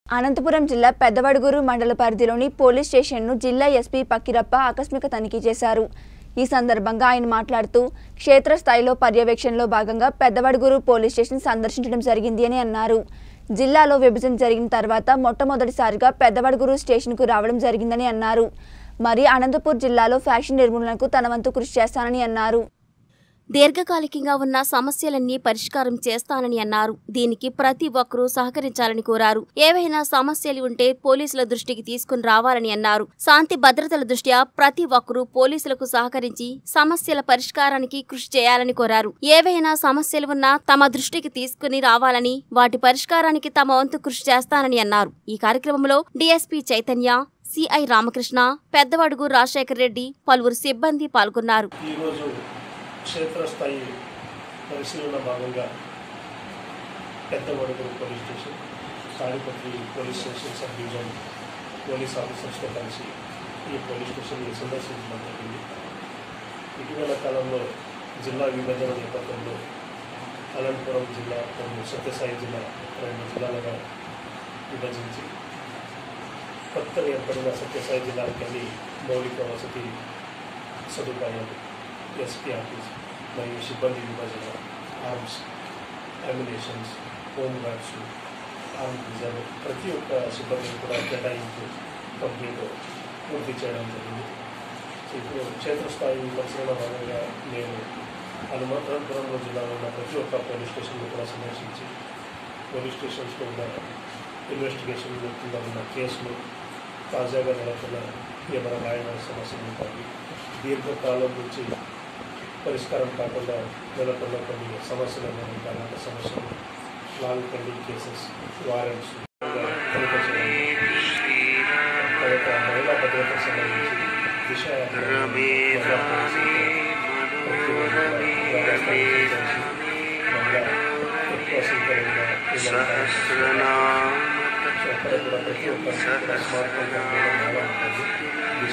అనంతపురం జిల్లా పెద్దవడుగురు మండల పరిధిలోని పోలీస్ స్టేషన్ను జిల్లా ఎస్పీ పక్కిరప్ప ఆకస్మిక తనిఖీ చేశారు ఈ సందర్భంగా ఆయన మాట్లాడుతూ క్షేత్రస్థాయిలో పర్యవేక్షణలో భాగంగా పెద్దవడుగురు పోలీస్ స్టేషన్ సందర్శించడం జరిగింది అని అన్నారు జిల్లాలో విభజన జరిగిన తర్వాత మొట్టమొదటిసారిగా పెద్దవడుగురు స్టేషన్కు రావడం జరిగిందని అన్నారు మరి అనంతపూర్ జిల్లాలో ఫ్యాక్షన్ నిర్మూలనకు తన వంతు కృషి చేస్తానని అన్నారు దీర్ఘకాలికంగా ఉన్న సమస్యలన్నీ పరిష్కారం చేస్తానని అన్నారు దీనికి ప్రతి ఒక్కరూ సహకరించాలని కోరారు ఏవైనా సమస్యలు ఉంటే పోలీసుల దృష్టికి తీసుకుని రావాలని అన్నారు శాంతి భద్రతల దృష్ట్యా ప్రతి ఒక్కరూ పోలీసులకు సహకరించి సమస్యల పరిష్కారానికి కృషి చేయాలని కోరారు ఏవైనా సమస్యలు ఉన్నా తమ దృష్టికి తీసుకుని రావాలని వాటి పరిష్కారానికి తమ వంతు కృషి చేస్తానని అన్నారు ఈ కార్యక్రమంలో డీఎస్పీ చైతన్య సిఐ రామకృష్ణ పెద్దవడుగు రాజశేఖర్ రెడ్డి పలువురు సిబ్బంది పాల్గొన్నారు ఈరోజు క్షేత్రస్థాయి పరిశీలన భాగంగా Peddavadugur police station Tadipatri police station sub division police ఆఫీసర్స్తో కలిసి ఈ పోలీస్ స్టేషన్ని సందర్శించడం జరిగింది ఇటీవల కాలంలో జిల్లా విభజన నేపథ్యంలో అనంతపురం జిల్లా మరియు సత్యసాయి జిల్లా రెండు జిల్లాలుగా విభజించి కొత్తగా ఏర్పడిన సత్యసాయి జిల్లాకి వెళ్ళి మౌలిక వసతి సదుపాయాలు ఎస్పీ ఆఫీస్ మరియు సిబ్బంది విభజన arms ammunitions home guards arm reserve ప్రతి ఒక్క సిబ్బందిని కూడా కేటాయింపు కంపెనీలో పూర్తి చేయడం జరిగింది సో ఇప్పుడు క్షేత్రస్థాయి పరిశీలన భాగంగా నేను హనుమంతపురంలో జిల్లాలో ఉన్న ప్రతి ఒక్క పోలీస్ స్టేషన్ను కూడా సందర్శించి పోలీస్ స్టేషన్స్లో ఉన్న ఇన్వెస్టిగేషన్ కింద ఉన్న కేసులు తాజాగా నెలకొన్న ఏమైనా రాయన సమస్యలు కానీ దీర్ఘకాలం నుంచి పరిష్కారం కాకుండా నెలకొన్న కొన్ని సమస్యలు ఉన్నాయి అలాంటి సమస్యలు లాంగ్ పెండింగ్ కేసెస్ వారెంట్స్ తనిఖీ చేయడం తర్వాత మహిళా భద్రతకు సంబంధించి దిశ మహిళా పోలీసులతో ప్రతిరోజు కూడా గ్రామస్థాయి చేసి మహిళా ఎక్కువ సంఖ్యలో ఉన్న సో అక్కడ కూడా ప్రతి ఒక్క స్మార్ట్ ఫోన్ బాగా ఉంటుంది Disha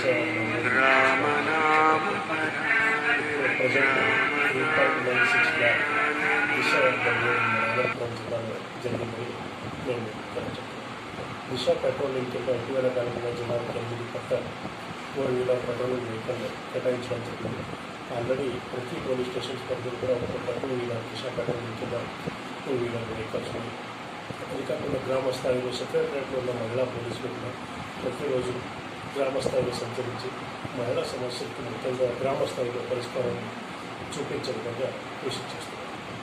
present three point nine six lakh Disha Anantapuram జిల్లాలో జరిగిందని నేను ఇక్కడ చెప్తున్నాను దిశ పెట్రోలింగ్ కింద ఇటీవల కాలంలో జిల్లాకు ఎనిమిది కొత్త ఫోర్ వీలర్ పెట్రోలింగ్ వెహికల్ కేటాయించడం జరిగింది ఆల్రెడీ ప్రతి పోలీస్ స్టేషన్స్ పరిధిలో కూడా ఒక్కొక్క టూ వీలర్ దిశ పెట్రోలింగ్ కింద టూ వీలర్ వెహికల్స్ ఉన్నాయి అది కాకుండా గ్రామ స్థాయిలో సెక్రటరియట్లో ఉన్న మహిళా పోలీసులు కూడా ప్రతిరోజు గ్రామ స్థాయిలో సంచరించి మహిళా సమస్యలకు ముఖ్యంగా గ్రామ స్థాయిలో పరిష్కారం చూపించే విధంగా కృషి చేస్తున్నారు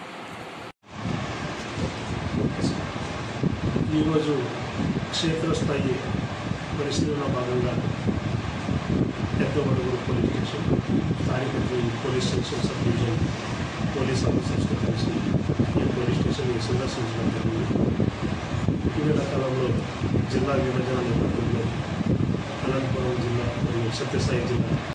ఈరోజు క్షేత్రస్థాయి పరిశీలన భాగంగా Peddavadugur police station Tadipatri police station sub division police ఆఫీసర్స్తో కలిసి ఈ పోలీస్ స్టేషన్ని సందర్శించడం జరిగింది ఇటీవల కాలంలో జిల్లా విభజన నేపథ్యంలో అనంతపురం జిల్లా మరియు సత్యసాయి జిల్లా